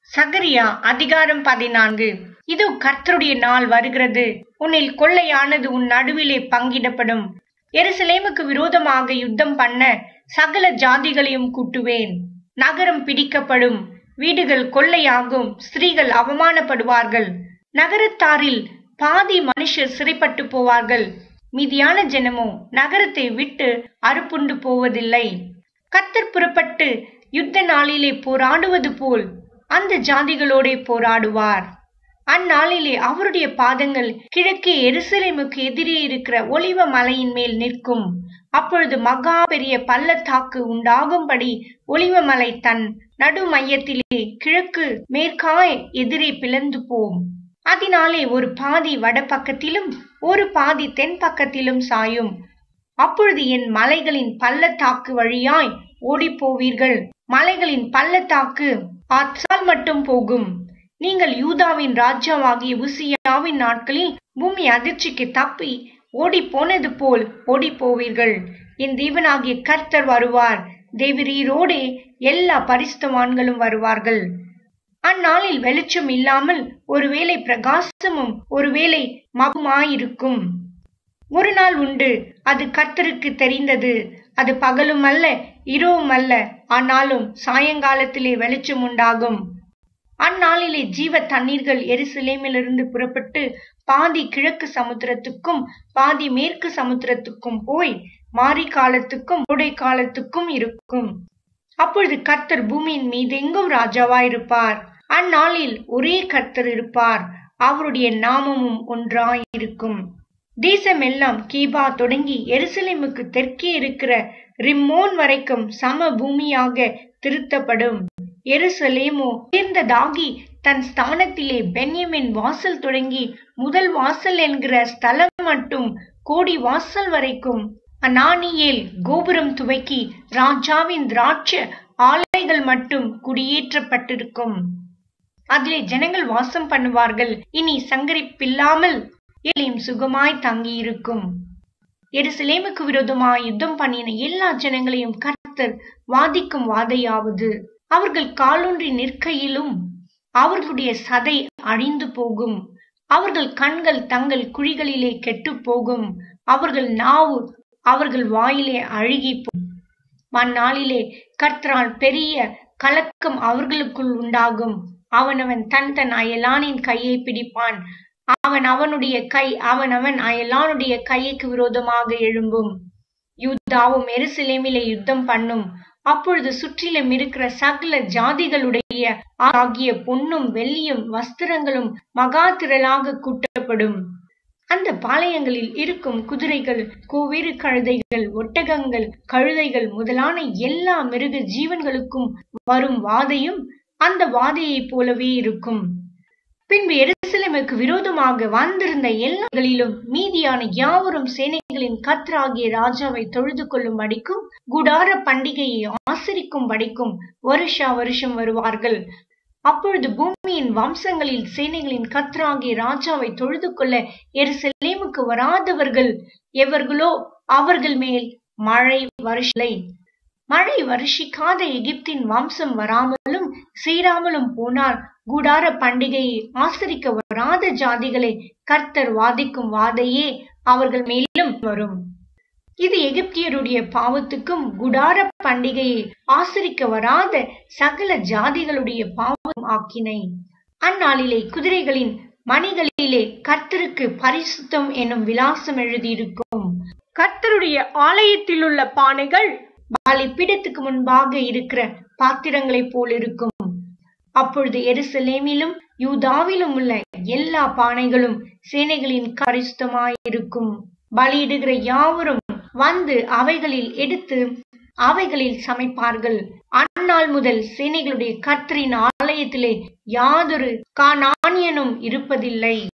சகரியா அதிகாரம் பதினான்கு இதோ கர்த்தருடைய நாள் வருகிறது உன்னில் கொள்ளையானது உன் நடுவிலே பங்கிடப்படும் எருசலேமுக்கு விரோதமாக யுத்தம் பண்ண சகல ஜாதிகளையும் கூட்டுவேன் நகரம் பிடிக்கப்படும் வீடுகள் கொள்ளையாகும் ஸ்திரீகள் அவமானப்படுவார்கள் நகரத்தாரில் பாதி மனுஷர் சிறைப்பட்டு போவார்கள் மீதியான ஜனமோ நகரத்தை விட்டு அறுப்புண்டு போவதில்லை கத்தர் புறப்பட்டு யுத்த நாளிலே போராடுவது போல் அந்த ஜாதிகளோடே போராடுவார் அந்நாளிலே அவருடைய பாதங்கள் கிழக்கே எருசலேமுக்கு எதிரே இருக்கிற ஒளிவ மலையின் மேல் நிற்கும் அப்பொழுது மகா பெரிய பள்ளத்தாக்கு உண்டாகும்படி ஒளிவமலை தன் நடு மையத்திலே கிழக்கு மேற்காய் எதிரே பிளந்து போம் அதனாலே ஒரு பாதி வடபக்கத்திலும் ஒரு பாதி தென் பக்கத்திலும் சாயும் அப்பொழுது என் மலைகளின் பள்ளத்தாக்கு வழியாய் ஓடிப்போவீர்கள் மலைகளின் பள்ளத்தாக்கு ஆத்சால் மட்டும் போகும் நீங்கள் யூதாவின் ராஜாவாகிய உசியாவின் நாட்களில் பூமி அதிர்ச்சிக்கு தப்பி ஓடி போனது போல் ஓடி போவீர்கள் என் தேவனாகிய கர்த்தர் வருவார் தேவரீரோடே எல்லா பரிசுத்தவான்களும் வருவார்கள் அந்நாளில் வெளிச்சம் இல்லாமல் ஒருவேளை பிரகாசமும் ஒருவேளை மபுமாயிருக்கும் ஒரு நாள் உண்டு அது கர்த்தருக்கு தெரிந்தது அது பகலும் அல்ல இரவும் அல்ல ஆனாலும் சாயங்காலத்திலே வெளிச்சம் உண்டாகும் அந்நாளிலே ஜீவ தண்ணீர்கள் எருசலேமிலிருந்து புறப்பட்டு பாதி கிழக்கு சமுத்திரத்துக்கும் பாதி மேற்கு சமுத்திரத்துக்கும் போய் மாரி காலத்துக்கும் கோடை காலத்துக்கும் இருக்கும் அப்பொழுது கர்த்தர் பூமியின் மீதெங்கும் ராஜாவாயிருப்பார் அந்நாளில் ஒரே கர்த்தர் இருப்பார் அவருடைய நாமமும் ஒன்றாயிருக்கும் தேசமெல்லாம் கீபா தொடங்கி எருசலேமுக்கு தெற்கே இருக்கிற ரிம்மோன் வரைக்கும் சம பூமியாக திருத்தப்படும் எருசலேமோ உயர்ந்ததாகி தன் ஸ்தானத்திலே பென்யமின் வாசல் தொடங்கி முதல் வாசல் என்கிற ஸ்தலம் மட்டும் கோடி வாசல் வரைக்கும் அனானியேல் கோபுரம் துவக்கி ராஜாவின் திராட்ச ஆலைகள் மட்டும் குடியேற்றப்பட்டிருக்கும் அதிலே ஜனங்கள் வாசம் பண்ணுவார்கள் இனி சங்கரிப்பில்லாமல் எல்லாம் சுகமாய் தங்கியிருக்கும் எருசலேமுக்கு விரோதமாய் யுத்தம் பண்ணின எல்லா ஜனங்களையும் கர்த்தர் வாதிக்கும் வாதையாவது அவர்கள் காலூன்றி நிற்கையிலும் அவர்களுடைய சதை அழிந்து போகும் அவர்கள் கண்கள் தங்கள் குழிகளிலே கெட்டு போகும் அவர்கள் நாவு அவர்கள் வாயிலே அழுகி அந்நாளிலே கர்த்தரால் பெரிய கலக்கம் அவர்களுக்குள் உண்டாகும் அவனவன் தன் தன் அயலானின் கையை பிடிப்பான் அவன் அவனுடைய கை அவன் அவன் அயலானுடைய கைக்கு விரோதமாக எழும்பும் யூதாவும் எருசலேமிலே யுத்தம் பண்ணும் அப்பொழுது சுற்றிலும் இருக்கிற சகல ஜாதிகளுடைய ஆகிய பொன்னும் வெள்ளியும் வஸ்திரங்களும் மகா திரளாக கூட்டப்படும் அந்த பாளையங்களில் இருக்கும் குதிரைகள் கோவேறு கழுதைகள் ஒட்டகங்கள் கழுதைகள் முதலான எல்லா மிருக ஜீவன்களுக்கும் வரும் வாதையும் அந்த வாதையைப் போலவே இருக்கும் பின்பு எருசலேமுக்கு விரோதமாக வந்திருந்த எல்லாங்களிலும் மீதியான யாவரும் சேனைகளின் கத்ராகிய ராஜாவை தொழுது கொள்ளும் படிக்கும் குடார பண்டிகையை ஆசரிக்கும் படிக்கும் வருஷா வருஷம் வருவார்கள் அப்பொழுது பூமியின் வம்சங்களில் சேனைகளின் கத்ராகிய ராஜாவை தொழுது கொள்ள எருசலேமுக்கு வராதவர்கள் எவர்களோ அவர்கள் மேல் மழை வருஷலை மழை வருஷிக்காத எகிப்தின் வம்சம் வராமலும் சீராமலும் போனால் குடார பண்டிகையை ஆசரிக்க வராத ஜாதிகளை கர்த்தர் வாதிக்கும் வாதையே அவர்கள் மேலும் வரும் இது எகிப்தியருடைய பாவத்துக்கும் குடார பண்டிகையை ஆசரிக்க வராத சகல ஜாதிகளுடைய பாவம் ஆக்கினை அந்நாளிலே குதிரைகளின் மணிகளிலே கர்த்தருக்கு பரிசுத்தம் என்னும் விலாசம் எழுதியிருக்கும் கர்த்தருடைய ஆலயத்தில் உள்ள பானைகள் பலிப்பீடத்துக்கு முன்பாக இருக்கிற பாத்திரங்களைப் போல் இருக்கும் அப்பொழுது எருசலேமிலும் யூதாவிலும் உள்ள எல்லா பானைகளும் சேனைகளின் பரிசுத்தமாயிருக்கும் பலியிடுகிற யாவரும் வந்து அவைகளில் எடுத்து அவைகளில் சமைப்பார்கள் அந்நாள் முதல் சேனைகளுடைய கர்த்தரின் ஆலயத்திலே யாதொரு காணானியனும் இருப்பதில்லை